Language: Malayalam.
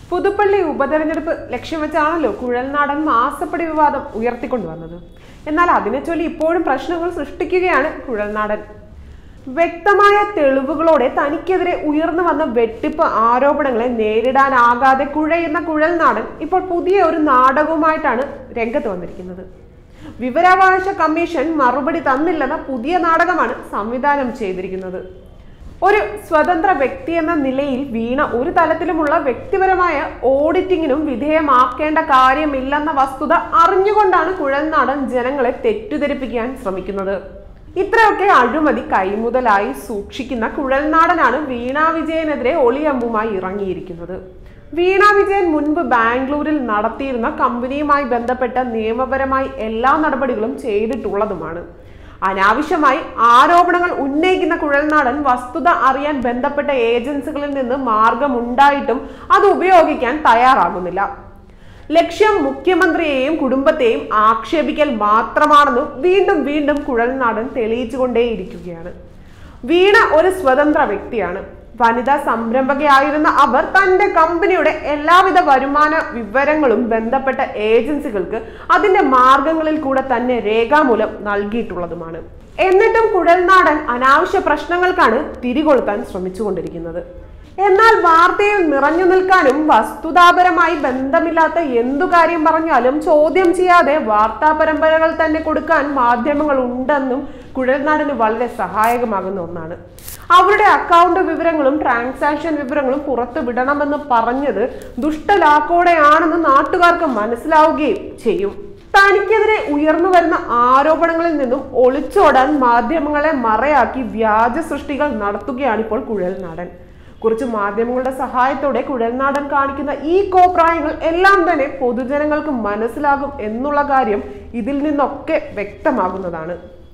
പുതുപ്പള്ളി ഉപതെരഞ്ഞെടുപ്പ് ലക്ഷ്യം വെച്ചാണല്ലോ കുഴൽനാടൻ മാസപ്പടി വിവാദം ഉയർത്തിക്കൊണ്ടുവന്നത് എന്നാൽ അതിനെ ചൊല്ലി ഇപ്പോഴും പ്രശ്നങ്ങൾ സൃഷ്ടിക്കുകയാണ് കുഴൽനാടൻ വ്യക്തമായ തെളിവുകളോടെ തനിക്കെതിരെ ഉയർന്നു വന്ന വെട്ടിപ്പ് ആരോപണങ്ങളെ നേരിടാനാകാതെ കുഴയുന്ന കുഴൽനാടൻ ഇപ്പോൾ പുതിയ ഒരു നാടകവുമായിട്ടാണ് രംഗത്ത് വന്നിരിക്കുന്നത് വിവരാവകാശ കമ്മീഷൻ മറുപടി തന്നില്ലെന്ന പുതിയ നാടകമാണ് സംവിധാനം ചെയ്തിരിക്കുന്നത് ഒരു സ്വതന്ത്ര വ്യക്തി എന്ന നിലയിൽ വീണ ഒരു തലത്തിലുമുള്ള വ്യക്തിപരമായ ഓഡിറ്റിങ്ങിനും വിധേയമാക്കേണ്ട കാര്യമില്ലെന്ന വസ്തുത അറിഞ്ഞുകൊണ്ടാണ് കുഴൽനാടൻ ജനങ്ങളെ തെറ്റിദ്ധരിപ്പിക്കാൻ ശ്രമിക്കുന്നത് ഇത്രയൊക്കെ അഴിമതി കൈമുതലായി സൂക്ഷിക്കുന്ന കുഴൽനാടനാണ് വീണ വിജയനെതിരെ ഒളിയമ്പുമായി ഇറങ്ങിയിരിക്കുന്നത് വീണ വിജയൻ മുൻപ് ബാംഗ്ലൂരിൽ നടത്തിയിരുന്ന കമ്പനിയുമായി ബന്ധപ്പെട്ട നിയമപരമായി എല്ലാ നടപടികളും ചെയ്തിട്ടുള്ളതുമാണ് അനാവശ്യമായി ആരോപണങ്ങൾ ഉന്നയിക്കുന്ന കുഴൽനാടൻ വസ്തുത അറിയാൻ ബന്ധപ്പെട്ട ഏജൻസികളിൽ നിന്ന് മാർഗമുണ്ടായിട്ടും അത് ഉപയോഗിക്കാൻ തയ്യാറാകുന്നില്ല ലക്ഷ്യം മുഖ്യമന്ത്രിയെയും കുടുംബത്തെയും ആക്ഷേപിക്കൽ മാത്രമാണെന്ന് വീണ്ടും വീണ്ടും കുഴൽനാടൻ തെളിയിച്ചുകൊണ്ടേയിരിക്കുകയാണ് വീണ ഒരു സ്വതന്ത്ര വ്യക്തിയാണ് വനിതാ സംരംഭകയായിരുന്ന അവർ തന്റെ കമ്പനിയുടെ എല്ലാവിധ വരുമാന വിവരങ്ങളും ബന്ധപ്പെട്ട ഏജൻസികൾക്ക് അതിന്റെ മാർഗങ്ങളിൽ കൂടെ തന്നെ രേഖാമൂലം നൽകിയിട്ടുള്ളതുമാണ് എന്നിട്ടും കുഴൽനാടൻ അനാവശ്യ പ്രശ്നങ്ങൾക്കാണ് തിരികൊളുത്താൻ ശ്രമിച്ചുകൊണ്ടിരിക്കുന്നത് എന്നാൽ വാർത്തയിൽ നിറഞ്ഞു നിൽക്കാനും വസ്തുതാപരമായി ബന്ധമില്ലാത്ത എന്തു കാര്യം പറഞ്ഞാലും ചോദ്യം ചെയ്യാതെ വാർത്താ പരമ്പരകൾ തന്നെ കൊടുക്കാൻ മാധ്യമങ്ങൾ ഉണ്ടെന്നും കുഴൽനാടിന് വളരെ സഹായകമാകുന്ന ഒന്നാണ് അവരുടെ അക്കൗണ്ട് വിവരങ്ങളും ട്രാൻസാക്ഷൻ വിവരങ്ങളും പുറത്തു വിടണമെന്ന് പറഞ്ഞത് ദുഷ്ടലാക്കോടെയാണെന്ന് നാട്ടുകാർക്ക് മനസ്സിലാവുകയും ചെയ്യും തനിക്കെതിരെ ഉയർന്നു വരുന്ന ആരോപണങ്ങളിൽ നിന്നും ഒളിച്ചോടാൻ മാധ്യമങ്ങളെ മറയാക്കി വ്യാജ സൃഷ്ടികൾ നടത്തുകയാണ് ഇപ്പോൾ കുഴൽനാടൻ കുറച്ച് മാധ്യമങ്ങളുടെ സഹായത്തോടെ കുഴൽനാടൻ കാണിക്കുന്ന ഈ കോപ്രായങ്ങൾ എല്ലാം തന്നെ പൊതുജനങ്ങൾക്ക് മനസ്സിലാകും എന്നുള്ള കാര്യം ഇതിൽ നിന്നൊക്കെ വ്യക്തമാകുന്നതാണ്